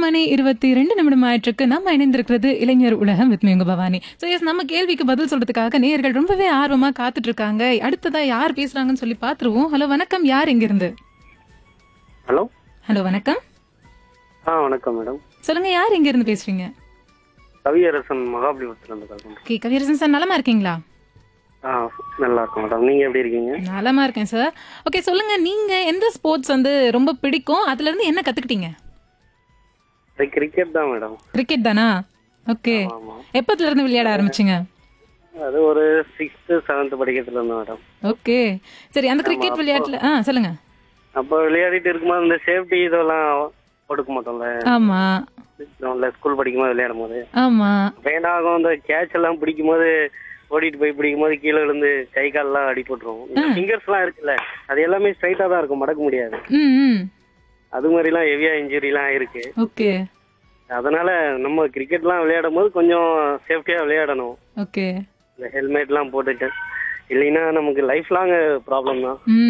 மணி இருபத்தி ரெண்டு நிமிடம் ஆயிட்டிருக்கு நம்ம இணைந்திருக்கிறது இளைஞர் உலகம் வித் மேங்க பவானி ஸோ எஸ் நம்ம கேள்விக்கு பதில் சொல்றதுக்காக நேயர்கள் ரொம்பவே ஆர்வமா காத்துட்டு இருக்காங்க அடுத்ததா யார் பேசுறாங்கன்னு சொல்லி பாத்துருவோம் ஹலோ வணக்கம் யார் இங்கிருந்து ஹலோ ஹலோ வணக்கம் ஆ வணக்கம் மேடம் சொல்லுங்க யார் இங்க இருந்து பேசுறீங்க கவியரசன் மகாபலிபுரத்துலேருந்து கால் பண்ணுறேன் ஓகே கவியரசன் சார் நலமா இருக்கீங்களா ஆ நல்லா இருக்கும் மேடம் நீங்கள் எப்படி இருக்கீங்க நலமா இருக்கேன் சார் ஓகே சொல்லுங்க நீங்க எந்த ஸ்போர்ட்ஸ் வந்து ரொம்ப பிடிக்கும் அதுல இருந்து என்ன கத்துக்கிட்டீங்க அது கிரிக்கெட் தான் மேடம் கிரிக்கெட் தானா ஓகே ஆமாம் எப்பத்துல இருந்து விளையாட ஆரம்பிச்சீங்க அது ஒரு சிக்ஸ்த்து செவன்த்து படிக்கிறதுல இருந்து மேடம் ஓகே சரி அந்த கிரிக்கெட் விளையாட்டுல ஆ சொல்லுங்க அப்போ விளையாடிட்டு இருக்கும்போது இந்த சேஃப்டி இதெல்லாம் கொடுக்க மாட்டோம்ல ஆமா கிரவுண்டில் ஸ்கூல் படிக்கும்போது விளையாடும் போது ஆமா அப்போ என்ன ஆகும் இந்த கேட்ச் எல்லாம் பிடிக்கும் போது ஓடிட்டு போய் பிடிக்கும் போது கீழே விழுந்து கை கால்லாம் அடிபட்டுரும் இந்த ஃபிங்கர்ஸ்லாம் இருக்குல்ல அது எல்லாமே ஸ்ட்ரைட்டாக தான் இருக்கும் மடக்க முடியாது ம் ம் அது மாதிரிலாம் ஹெவியாக இன்ஜுரிலாம் இருக்கு ஓகே அதனால நம்ம கிரிக்கெட்லாம் விளையாடும் போது கொஞ்சம் சேஃப்டியாக விளையாடணும் ஓகே இந்த ஹெல்மெட்லாம் போட்டுட்டு இல்லைன்னா நமக்கு லைஃப் லாங் ப்ராப்ளம் தான் ம்